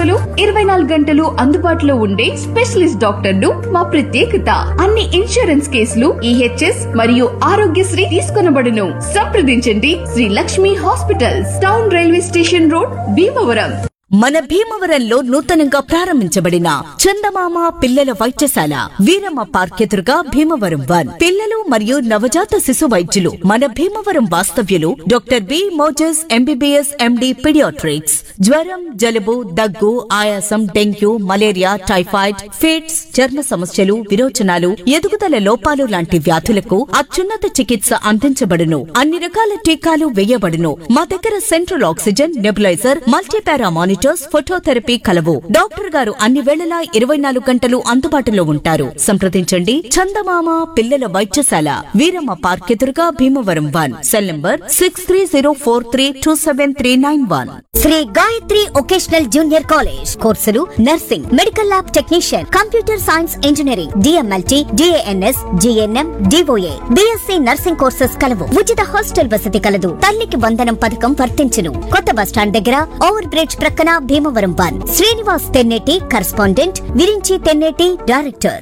సేవలు ఇరవై నాలుగు గంటలు అందుబాటులో ఉండే స్పెషలిస్ట్ డాక్టర్లు మా ప్రత్యేకత అన్ని ఇన్సూరెన్స్ కేసులు ఈహెచ్ఎస్ మరియు ఆరోగ్యశ్రీ తీసుకొనబడును సంప్రదించండి Sri Lakshmi hospitals town railway station road Bhimavaram మన భీమవరంలో నూతనంగా ప్రారంభించబడిన చందమామ పిల్లల వైద్యశాల వీరమ్మ పార్క్ ఎదురుగా భీమవరం వన్ పిల్లలు మరియు నవజాత శిశు వైద్యులు మన భీమవరం వాస్తవ్యులు doctor B Moses MBBS MD paediatrics జ్వరం జలుబు దగ్గు ఆయాసం డెంగ్యూ మలేరియా టైఫాయిడ్ ఫిట్స్ చర్మ సమస్యలు విరోచనాలు ఎదుగుదల లోపాలు లాంటి వ్యాధులకు అత్యున్నత చికిత్స అందించబడును అన్ని రకాల టీకాలు వేయబడును మా దగ్గర central oxygen nebuliser multipara monitors phototherapy కలవు డాక్టర్ గారు అన్ని వేళలా ఇరవై నాలుగు గంటలు అందుబాటులో ఉంటారు సంప్రదించండి చందమామ పిల్లల వైద్యశాల వీరమ్మ పార్క్ ఎదురుగా Bhimavaram one cell number six three zero four three two seven three nine one Sri Gayatri vocational junior college కోర్సులు nursing medical lab technician computer science engineering DMLT DNS GNM DOA BSc nursing courses కలవు ఉచిత hostel వసతి కలదు తల్లికి వందనం పథకం వర్తించును కొత్త bus stand దగ్గర ఓవర్ బ్రిడ్జ్ ప్రక్కన Bhimavaram one Srinivas Tenneti correspondent Virinchi Tenneti director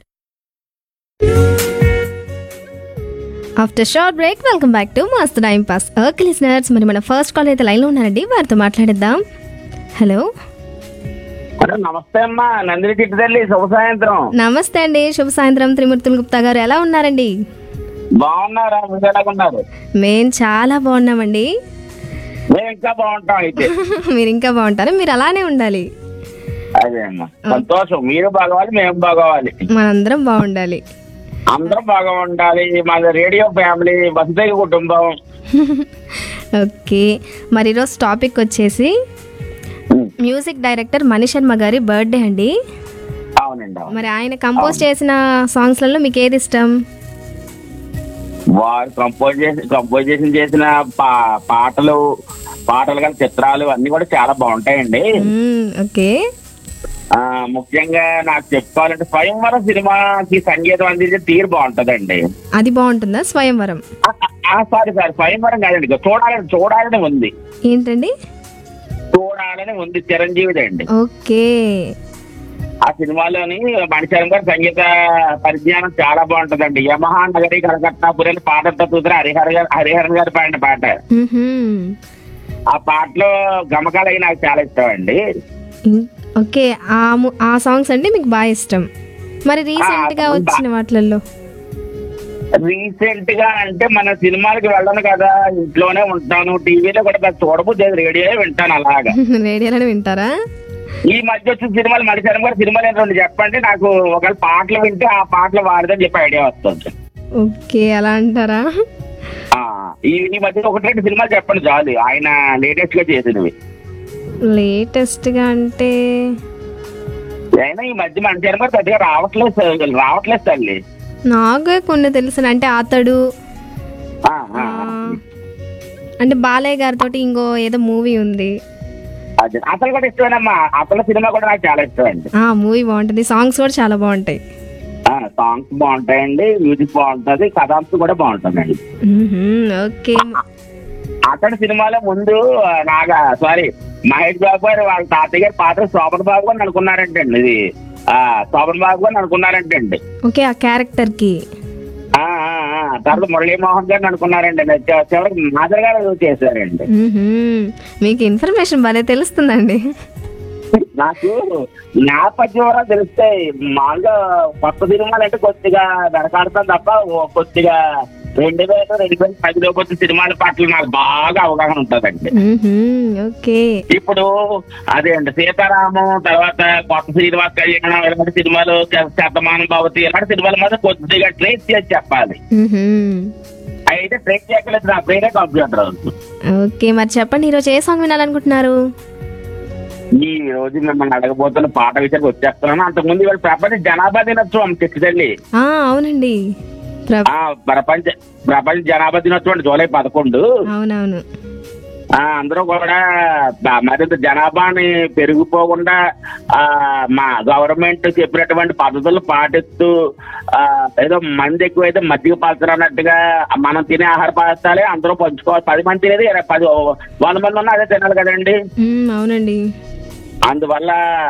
after short break welcome back to Mast time pass okay listeners మరి మన ఫస్ట్ కాల్ అయితే లైన్లో ఉన్నారండి వారితో మాట్లాడేద్దాం హలో హలో నమస్తే అమ్మా నందిని చిట్టు తల్లి శుభ సాయంత్రం నమస్తే అండి శుభ సాయంత్రం త్రిమూర్తుల గుప్తా గారు ఎలా ఉన్నారండి బాగున్నారా మీరు ఎలాగున్నారు మేం చాలా బాగున్నామండి మేము ఇంకా బాగుంటాం అయితే మీరు ఇంకా బాగుంటారు మీరు అలానే ఉండాలి అదే అమ్మా సంతోషం మీరు బాగోవాలి మేము బాగోవాలి మనందరం బాగుండాలి అందరం బాగా ఉండాలి మాది రేడియో ఫ్యామిలీ వసతి కుటుంబం ఓకే మరి ఈరోజు టాపిక్ వచ్చేసి మ్యూజిక్ డైరెక్టర్ మణి శర్మ గారి బర్త్డే అండి అవునండి అవును మరి ఆయన కంపోజ్ చేసిన సాంగ్స్లలో మీకు ఏది ఇష్టం వారు కంపోజ్ చేసి కంపోజిషన్ చేసిన పా- పాటలు పాటలు గల చిత్రాలు అన్ని కూడా చాలా బాగుంటాయండి మ్మ్, ఓకే ఆ ముఖ్యంగా నాకు చెప్పుకోవాలంటే స్వయంవరం సినిమాకి సంగీతం అందించే తీరు బాగుంటదండి అది బాగుంటుందా స్వయంవరం సారీ సారీ స్వయంవరం కాదండి ఇక చూడాలని చూడాలని ఉంది ఏంటండి చూడాలని ఉంది చిరంజీవిది అండి ఓకే ఆ సినిమాలోని మణిశరం గారి సంగీత పరిజ్ఞానం చాలా బాగుంటదండి యమహా నగరి కలకత్తాపురి అని పాటతో చూసిన హరిహర గారు హరిహరన్ గారు పాడిన పాట మ్మ్హ్మ్. ఆ పాటలో గమకాలు అవి నాకు చాలా ఇష్టం అండి ఇం- ఓకే ఆ ము- ఆ సాంగ్స్ అంటే మీకు బాగా ఇష్టం మరి రీసెంట్ గా ఆ, వచ్చిన వాటిలలో రీసెంట్ గా అంటే మన సినిమాలకు వెళ్ళను కదా ఇంట్లోనే ఉంటాను టీవీలో కూడా పెద్ద చూడబుద్ది రేడియోలో వింటాను అలాగా రేడియోలోనే వింటారా ఈ మధ్య వచ్చిన సినిమాలు మణిశరం గారి సినిమాలు ఏంటో రెండు చెప్పండి నాకు ఒకవేళ పాటలు వింటే ఆ పాటలు వాడిదని చెప్పి ఐడియా వస్తుంది ఓకే అలా అంటారా ఆ, ఈ ఈ మధ్య ఒకటి రెండు సినిమాలు చెప్పండి చాలు ఆయన లేటెస్ట్ గా చేసినవి లేటెస్ట్ గా అంటే అయినా ఈ మధ్య మన సినిమా పెద్దగా రావట్లేదు సార్, రావట్లేదు తల్లి నాకే కొన్ని తెలుసు అంటే అతడు ఆ, ఆ, ఆ, అంటే బాలయ్య గారితో ఇంకో ఏదో మూవీ ఉంది అదే అసలు కూడా ఇష్టమేనమ్మా అసలు సినిమా కూడా నాకు చాలా ఇష్టం అండి ఆ మూవీ బాగుంటుంది సాంగ్స్ కూడా చాలా బాగుంటాయి సాంగ్స్ బాగుంటాయండి మ్యూజిక్ బాగుంటది కథాంశం కూడా బాగుంటుందండి మ్మ్హ్మ్. ఓకే అతడి సినిమాలో ముందు ఆ, నాగా సారీ మహేష్ బాబు గారు వాళ్ళ తాతయ్య గారి పాత్ర శోభన్ బాబు గారు అనుకున్నారంటండి ఇది ఆ శోభన్ బాబు గారు అనుకున్నారంటే అండి ఓకే ఆ క్యారెక్టర్ కి ఆ, ఆ, ఆ. తర్వాత మురళీమోహన్ గారిని అనుకున్నారండి చివ- చివరికి మాధర్ గారు చేశారండి మ్మ్హ్మ్. మీకు ఇన్ఫర్మేషన్ భలే తెలుస్తుందండి నాకు నేపథ్యం వల్ల తెలుస్తాయి మామూలుగా కొత్త సినిమాలు అంటే కొద్దిగా వెనకాడతాం తప్ప ఓ కొద్దిగా రెండు వేల రెండు వేల పదిలో వచ్చిన సినిమాల పట్ల నాకు బాగా అవగాహన ఉంటుందండి మ్మ్హ్మ్. ఓకే ఇప్పుడు అదే అండి సీతారామం తర్వాత కొత్త శ్రీనివాస్ కళ్యాణం ఇలాంటి సినిమాలు శ- శతమానం భవతి ఇలాంటి సినిమాల మీద కొద్దిగా ట్రేస్ చేసి చెప్పాలి మ్మ్హ్మ్. అయితే ట్రేస్ చేయలేదు నా పేరే కంప్యూటర్ ఓకే మరి చెప్పండి ఈరోజు ఏ సాంగ్ వినాలనుకుంటున్నారు ఈ రోజు మిమ్మల్ని అడగబోతున్న పాట విషయానికి వచ్చేస్తున్నాను అంతకుముందు ఇవాళ ప్రపంచ జనాభా దినోత్సవం తెచ్చిదండి ఆ అవునండి ప్ర- ఆ ప్రపంచ ప్రపంచ జనాభా దినోత్సవం అండి జూలై పదకొండు అవునవును ఆ అందరూ కూడా బ- మరింత జనాభాని పెరిగిపోకుండా ఆ మా గవర్నమెంట్ చెప్పినటువంటి పద్ధతులు పాటిస్తూ ఆ ఏదో మంది ఎక్కువైతే మజ్జిగ పలచరు అన్నట్టుగా మనం తినే ఆహార పదార్థాలే అందరూ పంచుకోవాలి పది మంది తినేది ఇరవై- పది వంద మంది ఉన్నా అదే తినాలి కదండి మ్మ్, అవునండి అందువల్ల